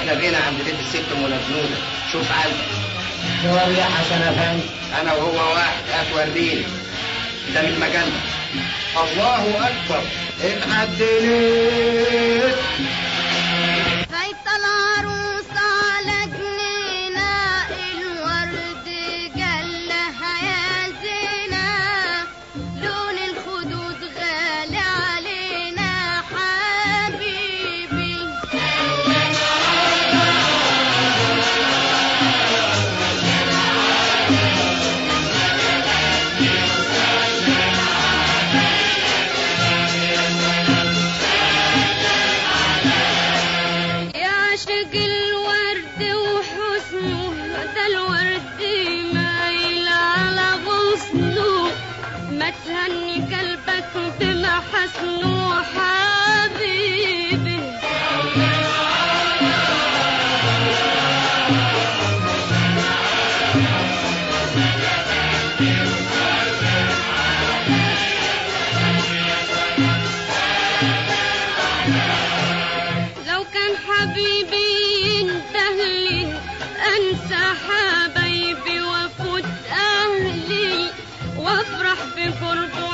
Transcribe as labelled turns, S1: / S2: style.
S1: احنا جينا عند بيت الست ام نزنوده شوف قلبك
S2: صور يا حسن افندي
S1: انا وهو واحد هتوريني ده من مجالنا الله اكبر اتعدلت
S3: فايت العروس على جنينة الورد جلها يا زينة لون الخدود غالي علينا حبيبي يعشق الورد وحسنه ده الورد مايل على غصنه ما تهني قلبك بمحسنه حبيبي لو كان حبيبي ينتهلي انسى حبايبي وافوت اهلي وافرح بقربه